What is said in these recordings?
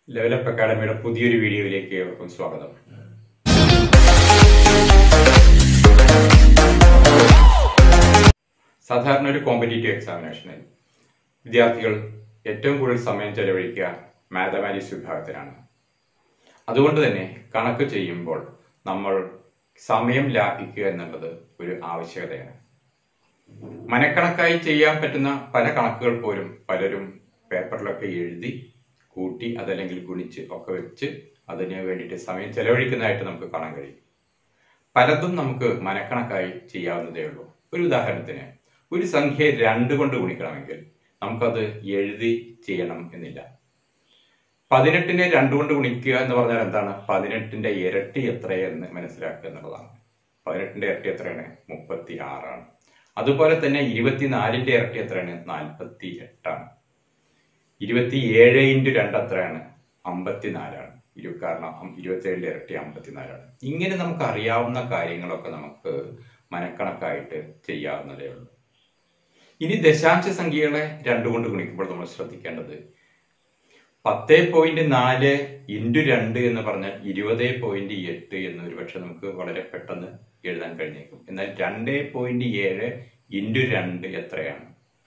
level up അക്കാഡമിയുടെ പുതിയൊരു വീഡിയോയിലേക്ക് ഏവർക്കും സ്വാഗതം സാധാരണ ഒരു കോമ്പറ്റേറ്റീവ് എക്സാമിനേഷനിൽ വിദ്യാർത്ഥികൾ ഏറ്റവും കൂടുതൽ സമയം ചെലവഴിക്കുക മാത്തമാറ്റിക്സ് വിഭാഗത്തിലാണ് അതുകൊണ്ട് തന്നെ കണക്ക് ചെയ്യുമ്പോൾ നമ്മൾ സമയം ലാഭിക്കുക എന്നുള്ളത് ഒരു ആവശ്യകതയാണ് മനക്കണക്കായി ചെയ്യാൻ പറ്റുന്ന പല കണക്കുകൾ പോലും പലരും പേപ്പറിലൊക്കെ എഴുതി കൂട്ടി അതല്ലെങ്കിൽ ഗുണിച്ച് ഒക്കെ വെച്ച് അതിന് വേണ്ടിയിട്ട് സമയം ചെലവഴിക്കുന്നതായിട്ട് നമുക്ക് കാണാൻ കഴിയും പലതും നമുക്ക് മനക്കണക്കായി ചെയ്യാവുന്നതേ ഉള്ളൂ ഒരു ഉദാഹരണത്തിന് ഒരു സംഖ്യ രണ്ട് കൊണ്ട് ഗുണിക്കണമെങ്കിൽ നമുക്കത് എഴുതി ചെയ്യണം എന്നില്ല പതിനെട്ടിനെ രണ്ട് കൊണ്ട് ഗുണിക്കുക എന്ന് പറഞ്ഞാൽ എന്താണ് പതിനെട്ടിന്റെ ഇരട്ടി എത്രയെന്ന് മനസ്സിലാക്കുക എന്നുള്ളതാണ് പതിനെട്ടിന്റെ ഇരട്ടി എത്രയാണ് മുപ്പത്തി ആറാണ് അതുപോലെ തന്നെ ഇരുപത്തിനാലിന്റെ ഇരട്ടി എത്രയാണ് നാൽപ്പത്തി എട്ടാണ് ഇരുപത്തി ഏഴ് ഇൻറ്റു രണ്ട് എത്രയാണ് അമ്പത്തിനാലാണ് ഇരു കാരണം ഇരുപത്തിയേഴിന്റെ ഇരട്ടി അമ്പത്തിനാലാണ് ഇങ്ങനെ നമുക്ക് അറിയാവുന്ന കാര്യങ്ങളൊക്കെ നമുക്ക് മനക്കണക്കായിട്ട് ചെയ്യാവുന്നതേ ഉള്ളൂ ഇനി ദശാംശ സംഖ്യകളെ രണ്ടുകൊണ്ട് ഗുണിക്കുമ്പോൾ നമ്മൾ ശ്രദ്ധിക്കേണ്ടത് പത്ത് പോയിന്റ് നാല് ഇൻറ്റു രണ്ട് എന്ന് പറഞ്ഞാൽ ഇരുപത് പോയിന്റ് എട്ട് എന്ന് ഒരുപക്ഷെ നമുക്ക് വളരെ പെട്ടെന്ന് എഴുതാൻ കഴിഞ്ഞേക്കും എന്നാൽ രണ്ട് പോയിന്റ് ഏഴ് ഇൻറ്റു രണ്ട് എത്രയാണ്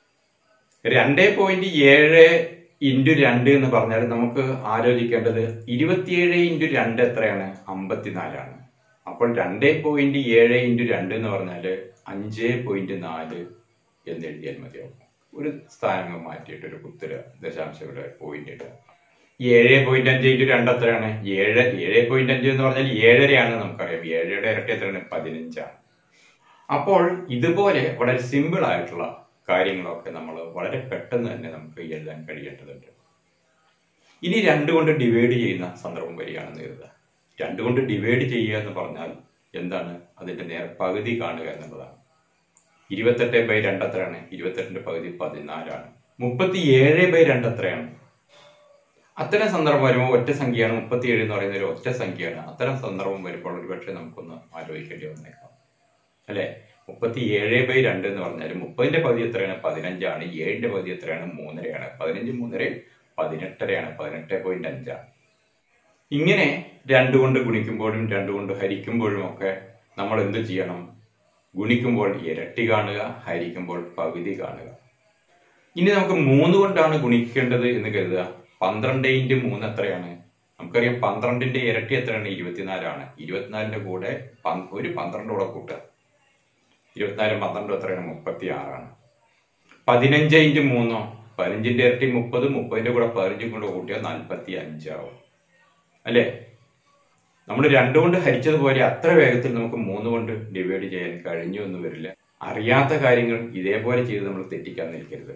രണ്ട് പോയിന്റ് ഏഴ് ഇൻറ്റു രണ്ട് എന്ന് പറഞ്ഞാൽ നമുക്ക് ആലോചിക്കേണ്ടത് ഇരുപത്തിയേഴ് ഇൻറ്റു രണ്ട് എത്രയാണ് അമ്പത്തിനാലാണ് അപ്പോൾ രണ്ട് പോയിന്റ് ഏഴ് ഇൻറ്റു രണ്ട് എന്ന് പറഞ്ഞാൽ അഞ്ച് പോയിന്റ് നാല് എന്ന് എഴുതിയാൽ മതിയാവും ഒരു സ്ഥാനങ്ങൾ മാറ്റിയിട്ട് ഒരു കുത്തിര ദശാംശയുടെ പോയിന്റ് ഇടുക ഏഴ് പോയിന്റ് അഞ്ച് ഇൻറ്റു രണ്ട് എത്രയാണ് ഏഴ് ഏഴ് പോയിന്റ് അഞ്ച് എന്ന് പറഞ്ഞാൽ ഏഴരയാണ് നമുക്കറിയാം ഏഴയുടെ ഇരട്ടി എത്രയാണ് പതിനഞ്ചാണ് അപ്പോൾ ഇതുപോലെ വളരെ സിമ്പിൾ ആയിട്ടുള്ള കാര്യങ്ങളൊക്കെ നമ്മൾ വളരെ പെട്ടെന്ന് തന്നെ നമുക്ക് എഴുതാൻ കഴിയേണ്ടതുണ്ട് ഇനി രണ്ട് കൊണ്ട് ഡിവൈഡ് ചെയ്യുന്ന സന്ദർഭം വരികയാണെന്ന് കരുതുക രണ്ട് കൊണ്ട് ഡിവൈഡ് ചെയ്യുക എന്ന് പറഞ്ഞാൽ എന്താണ് അതിന്റെ നേർ പകുതി കാണുക എന്നുള്ളതാണ് ഇരുപത്തെട്ട് ബൈ രണ്ട് എത്രയാണ് ഇരുപത്തെട്ടിന്റെ പകുതി പതിനാലാണ് മുപ്പത്തി ഏഴ് ബൈ രണ്ട് എത്രയാണ് അത്തരം സന്ദർഭം വരുമ്പോൾ ഒറ്റ സംഖ്യയാണ് മുപ്പത്തി ഏഴ് എന്ന് പറയുന്ന ഒരു ഒറ്റ സംഖ്യയാണ് അത്തരം സന്ദർഭം വരുമ്പോൾ ഒരുപക്ഷെ നമുക്കൊന്ന് ആലോചിക്കേണ്ടി വന്നേക്കാം അല്ലെ മുപ്പത്തി ഏഴ് ബൈ രണ്ട് എന്ന് പറഞ്ഞാൽ മുപ്പതിന്റെ പകുതി എത്രയാണ് പതിനഞ്ചാണ് ഏഴിന്റെ പകുതി എത്രയാണ് മൂന്നരയാണ് പതിനഞ്ച് മൂന്നര പതിനെട്ടരയാണ് പതിനെട്ട് പോയിന്റ് അഞ്ചാണ് ഇങ്ങനെ രണ്ട് കൊണ്ട് ഗുണിക്കുമ്പോഴും രണ്ട് കൊണ്ട് ഹരിക്കുമ്പോഴും ഒക്കെ നമ്മൾ എന്ത് ചെയ്യണം ഗുണിക്കുമ്പോൾ ഇരട്ടി കാണുക ഹരിക്കുമ്പോൾ പകുതി കാണുക ഇനി നമുക്ക് മൂന്ന് കൊണ്ടാണ് ഗുണിക്കേണ്ടത് എന്ന് കരുതുക പന്ത്രണ്ട് ഇൻറ്റു മൂന്ന് എത്രയാണ് നമുക്കറിയാം പന്ത്രണ്ടിന്റെ ഇരട്ടി എത്രയാണ് ഇരുപത്തിനാലാണ് ഇരുപത്തിനാലിന്റെ കൂടെ പന്ത് ഒരു പന്ത്രണ്ട് കൂടെ കൂട്ടുക ഇരുപത്തിനാലും പന്ത്രണ്ടും എത്രയാണ് മുപ്പത്തി ആറാണ് പതിനഞ്ച് ഇൻറ്റു മൂന്നോ പതിനഞ്ചിന്റെ ഇരട്ടി മുപ്പത് മുപ്പതിന്റെ കൂടെ പതിനഞ്ചും കൂടെ കൂട്ടിയാൽ നാൽപ്പത്തി അഞ്ചാവും അല്ലേ നമ്മൾ രണ്ടു കൊണ്ട് ഹരിച്ചതുപോലെ അത്ര വേഗത്തിൽ നമുക്ക് മൂന്ന് കൊണ്ട് ഡിവൈഡ് ചെയ്യാൻ കഴിഞ്ഞു എന്ന് വരില്ല അറിയാത്ത കാര്യങ്ങൾ ഇതേപോലെ ചെയ്ത് നമ്മൾ തെറ്റിക്കാൻ നിൽക്കരുത്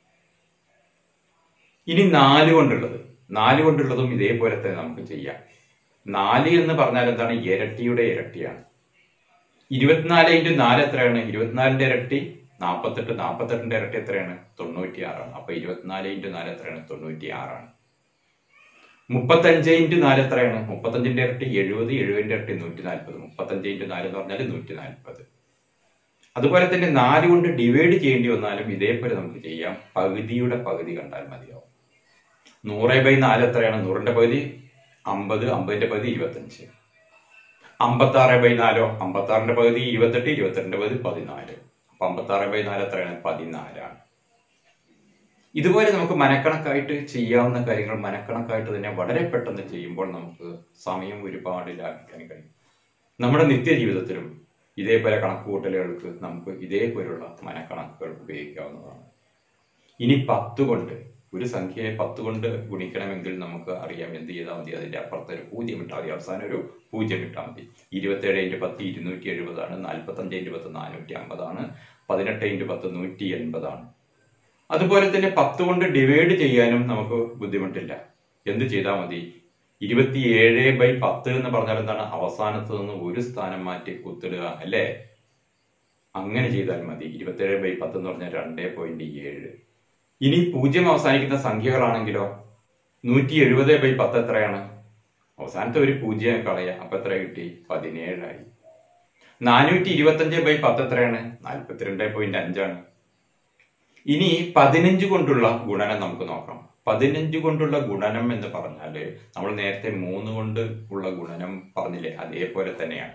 ഇനി നാല് കൊണ്ടുള്ളത് നാല് കൊണ്ടുള്ളതും ഇതേപോലെ തന്നെ നമുക്ക് ചെയ്യാം നാല് എന്ന് പറഞ്ഞാൽ എന്താണ് ഇരട്ടിയുടെ ഇരട്ടിയാണ് ഇരുപത്തിനാല് ഇൻറ്റു നാല് എത്രയാണ് ഇരുപത്തിനാലിന്റെ ഇരട്ടി നാൽപ്പത്തെട്ട് നാൽപ്പത്തെട്ടിന്റെ ഇരട്ടി എത്രയാണ് തൊണ്ണൂറ്റി ആറാണ് അപ്പൊ ഇരുപത്തിനാല് ഇൻറ്റു നാല് എത്രയാണ് തൊണ്ണൂറ്റി ആറാണ് മുപ്പത്തഞ്ച് ഇൻറ്റു നാല് എത്രയാണ് മുപ്പത്തഞ്ചിന്റെ ഇരട്ടി എഴുപത് എഴുപതിന്റെ ഇരട്ടി നൂറ്റി നാൽപ്പത് മുപ്പത്തഞ്ച് ഇൻറ്റു നാല് എന്ന് പറഞ്ഞാൽ നൂറ്റി നാൽപ്പത് അതുപോലെ തന്നെ നാല് കൊണ്ട് ഡിവൈഡ് ചെയ്യേണ്ടി വന്നാലും ഇതേപോലെ നമുക്ക് ചെയ്യാം പകുതിയുടെ പകുതി കണ്ടാൽ മതിയാവും നൂറ് ബൈ നാല് എത്രയാണ് നൂറിന്റെ പകുതി അമ്പത് അമ്പതിന്റെ പകുതി ഇരുപത്തഞ്ച് അമ്പത്തി ആറ് ബൈ നാലോ അമ്പത്തി ആറിന്റെ പകുതി ഇരുപത്തെട്ട് ഇരുപത്തെട്ടിന്റെ പകുതി പതിനാല് അപ്പൊ അമ്പത്തി ആറ് ബൈ നാല് എത്രയാണ് പതിനാലാണ് ഇതുപോലെ നമുക്ക് മനക്കണക്കായിട്ട് ചെയ്യാവുന്ന കാര്യങ്ങൾ മനക്കണക്കായിട്ട് തന്നെ വളരെ പെട്ടെന്ന് ചെയ്യുമ്പോൾ നമുക്ക് സമയം ഒരുപാട് ലാഭിക്കാൻ കഴിയും നമ്മുടെ നിത്യജീവിതത്തിലും ഇതേപോലെ കണക്കുകൂട്ടലുകൾക്ക് നമുക്ക് ഇതേപോലുള്ള മനക്കണക്കുകൾ ഉപയോഗിക്കാവുന്നതാണ് ഇനി പത്ത് കൊണ്ട് ഒരു സംഖ്യയെ പത്ത് കൊണ്ട് ഗുണിക്കണമെങ്കിൽ നമുക്ക് അറിയാം എന്ത് ചെയ്താൽ മതി അതിന്റെ അപ്പുറത്ത് ഒരു പൂജ്യം ഇട്ടാൽ മതി അവസാനം ഒരു പൂജ്യം ഇട്ടാൽ മതി ഇരുപത്തേഴ് ഇൻറ്റു പത്ത് ഇരുന്നൂറ്റി എഴുപതാണ് നാൽപ്പത്തഞ്ച് ഇൻറ്റു പത്ത് നാനൂറ്റി അമ്പതാണ് പതിനെട്ട് ഇൻറ്റു പത്ത് നൂറ്റി എൺപതാണ് അതുപോലെ തന്നെ പത്ത് കൊണ്ട് ഡിവൈഡ് ചെയ്യാനും നമുക്ക് ബുദ്ധിമുട്ടില്ല എന്ത് ചെയ്താൽ മതി ഇരുപത്തിയേഴ് ബൈ പത്ത് എന്ന് പറഞ്ഞാൽ എന്താണ് അവസാനത്ത് നിന്ന് ഒരു സ്ഥാനം മാറ്റി കുത്തിടുക അല്ലേ അങ്ങനെ ചെയ്താൽ മതി ഇരുപത്തിയേഴ് ബൈ പത്ത് എന്ന് പറഞ്ഞാൽ രണ്ടേ പോയിന്റ് ഏഴ് ഇനി പൂജ്യം അവസാനിക്കുന്ന സംഖ്യകളാണെങ്കിലോ നൂറ്റി എഴുപത് ബൈ പത്ത് എത്രയാണ് അവസാനത്തെ ഒരു പൂജ്യം കളയുക അപ്പൊ എത്ര കിട്ടി പതിനേഴായി നാനൂറ്റി ഇരുപത്തഞ്ച് ബൈ പത്ത് എത്രയാണ് നാൽപ്പത്തിരണ്ട് പോയിന്റ് അഞ്ചാണ് ഇനി പതിനഞ്ച് കൊണ്ടുള്ള ഗുണനം നമുക്ക് നോക്കാം പതിനഞ്ച് കൊണ്ടുള്ള ഗുണനം എന്ന് പറഞ്ഞാൽ നമ്മൾ നേരത്തെ മൂന്ന് കൊണ്ട് ഉള്ള ഗുണനം പറഞ്ഞില്ലേ അതേപോലെ തന്നെയാണ്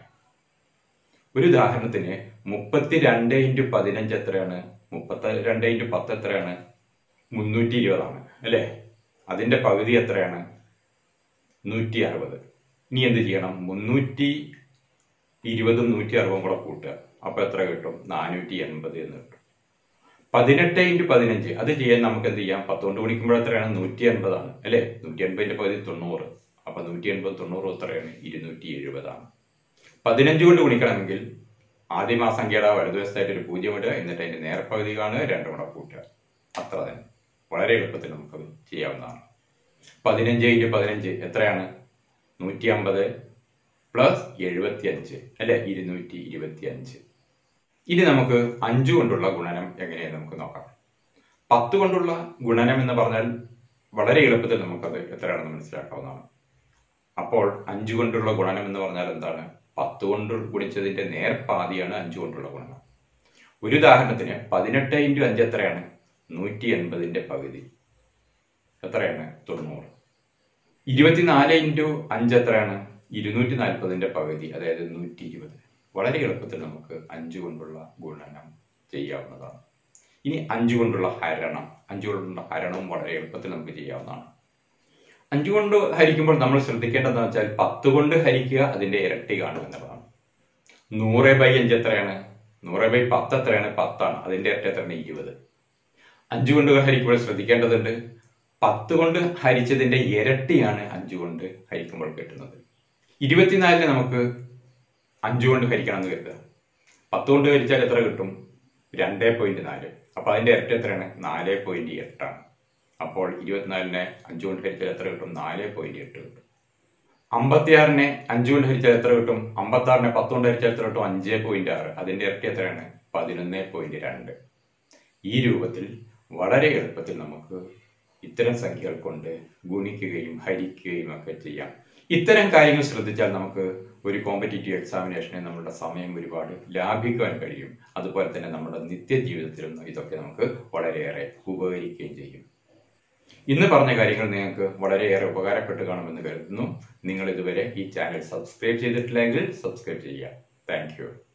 ഒരു ഉദാഹരണത്തിന് മുപ്പത്തിരണ്ട് ഇൻറ്റു പതിനഞ്ച് എത്രയാണ് മുപ്പത്തി രണ്ട് ഇൻറ്റു പത്ത് എത്രയാണ് മുന്നൂറ്റി ഇരുപതാണ് അല്ലേ അതിന്റെ പകുതി എത്രയാണ് നൂറ്റി അറുപത് ഇനി എന്ത് ചെയ്യണം മുന്നൂറ്റി ഇരുപതും നൂറ്റി അറുപതും കൂടെ കൂട്ടുക അപ്പൊ എത്ര കിട്ടും നാനൂറ്റി എൺപത് എന്ന് കിട്ടും പതിനെട്ട് ഇൻറ്റു പതിനഞ്ച് അത് ചെയ്യാൻ നമുക്ക് എന്ത് ചെയ്യാം പത്ത് കൊണ്ട് ഗുണിക്കുമ്പോൾ എത്രയാണ് നൂറ്റി എൺപതാണ് അല്ലേ നൂറ്റി എൺപതിന്റെ പകുതി തൊണ്ണൂറ് അപ്പൊ നൂറ്റി എൺപത് തൊണ്ണൂറ് എത്രയാണ് ഇരുന്നൂറ്റി എഴുപതാണ് പതിനഞ്ച് കൊണ്ട് ഗുണിക്കണമെങ്കിൽ ആദ്യം ആ സംഖ്യയുടെ വലതുവശത്തായിട്ട് ഒരു പൂജ്യം ഇടുക എന്നിട്ട് അതിന്റെ നേർപകുതി കാണുക രണ്ടും കൂടെ കൂട്ടുക അത്ര തന്നെ വളരെ എളുപ്പത്തിൽ നമുക്ക് ചെയ്യാവുന്നതാണ് പതിനഞ്ച് ഇൻറ്റു പതിനഞ്ച് എത്രയാണ് നൂറ്റി അമ്പത് പ്ലസ് എഴുപത്തി അഞ്ച് അല്ലെ ഇരുന്നൂറ്റി ഇരുപത്തി അഞ്ച് ഇനി നമുക്ക് അഞ്ച് കൊണ്ടുള്ള ഗുണനം എങ്ങനെയാണ് നമുക്ക് നോക്കാം പത്ത് കൊണ്ടുള്ള ഗുണനം എന്ന് പറഞ്ഞാൽ വളരെ എളുപ്പത്തിൽ നമുക്കത് എത്രയാണെന്ന് മനസ്സിലാക്കാവുന്നതാണ് അപ്പോൾ അഞ്ച് കൊണ്ടുള്ള ഗുണനം എന്ന് പറഞ്ഞാൽ എന്താണ് പത്ത് കൊണ്ട് ഗുണിച്ചതിന്റെ നേർപാതിയാണ് അഞ്ച് കൊണ്ടുള്ള ഗുണനം ഒരു ഉദാഹരണത്തിന് പതിനെട്ട് ഇൻറ്റു അഞ്ച് എത്രയാണ് നൂറ്റി എൺപതിന്റെ പകുതി എത്രയാണ് തൊണ്ണൂറ് ഇരുപത്തിനാല് ഇൻറ്റു അഞ്ച് എത്രയാണ് ഇരുന്നൂറ്റി നാൽപ്പതിന്റെ പകുതി അതായത് നൂറ്റി ഇരുപത് വളരെ എളുപ്പത്തിൽ നമുക്ക് അഞ്ച് കൊണ്ടുള്ള ഗുണനം ചെയ്യാവുന്നതാണ് ഇനി അഞ്ച് കൊണ്ടുള്ള ഹരണം അഞ്ച് കൊണ്ടുള്ള ഹരണവും വളരെ എളുപ്പത്തിൽ നമുക്ക് ചെയ്യാവുന്നതാണ് അഞ്ച് കൊണ്ട് ഹരിക്കുമ്പോൾ നമ്മൾ ശ്രദ്ധിക്കേണ്ടതെന്ന് വെച്ചാൽ പത്ത് കൊണ്ട് ഹരിക്കുക അതിന്റെ ഇരട്ടി കാണുക എന്നുള്ളതാണ് നൂറ് ബൈ അഞ്ച് എത്രയാണ് നൂറ് ബൈ പത്ത് എത്രയാണ് പത്താണ് അതിന്റെ ഇരട്ടി എത്രയാണ് ഇരുപത് അഞ്ച് കൊണ്ട് ഹരിക്കുമ്പോൾ ശ്രദ്ധിക്കേണ്ടതുണ്ട് പത്ത് കൊണ്ട് ഹരിച്ചതിന്റെ ഇരട്ടിയാണ് അഞ്ച് കൊണ്ട് ഹരിക്കുമ്പോൾ കിട്ടുന്നത് ഇരുപത്തിനാലിന് നമുക്ക് അഞ്ച് കൊണ്ട് ഹരിക്കണം എന്ന് കരുതുക പത്ത് കൊണ്ട് ഹരിച്ചാൽ എത്ര കിട്ടും രണ്ടേ പോയിന്റ് നാല് അപ്പൊ അതിന്റെ ഇരട്ടി എത്രയാണ് നാല് പോയിന്റ് എട്ടാണ് അപ്പോൾ ഇരുപത്തിനാലിനെ അഞ്ച് കൊണ്ട് ഹരിച്ചാൽ എത്ര കിട്ടും നാല് പോയിന്റ് എട്ട് കിട്ടും അമ്പത്തിയാറിനെ അഞ്ച് കൊണ്ട് ഹരിച്ചാൽ എത്ര കിട്ടും അമ്പത്തി ആറിനെ പത്ത് കൊണ്ട് ഹരിച്ചാൽ എത്ര കിട്ടും അഞ്ച് പോയിന്റ് ആറ് അതിന്റെ ഇരട്ടി എത്രയാണ് പതിനൊന്ന് പോയിന്റ് രണ്ട് ഈ രൂപത്തിൽ വളരെ എളുപ്പത്തിൽ നമുക്ക് ഇത്തരം സംഖ്യകൾ കൊണ്ട് ഗുണിക്കുകയും ഹരിക്കുകയും ഒക്കെ ചെയ്യാം ഇത്തരം കാര്യങ്ങൾ ശ്രദ്ധിച്ചാൽ നമുക്ക് ഒരു കോമ്പറ്റേറ്റീവ് എക്സാമിനേഷനെ നമ്മുടെ സമയം ഒരുപാട് ലാഭിക്കാൻ കഴിയും അതുപോലെ തന്നെ നമ്മുടെ നിത്യജീവിതത്തിലും ഇതൊക്കെ നമുക്ക് വളരെയേറെ ഉപകരിക്കുകയും ചെയ്യും ഇന്ന് പറഞ്ഞ കാര്യങ്ങൾ നിങ്ങൾക്ക് വളരെയേറെ ഉപകാരപ്പെട്ട് കാണുമെന്ന് കരുതുന്നു നിങ്ങൾ ഇതുവരെ ഈ ചാനൽ സബ്സ്ക്രൈബ് ചെയ്തിട്ടില്ലെങ്കിൽ സബ്സ്ക്രൈബ് ചെയ്യുക താങ്ക്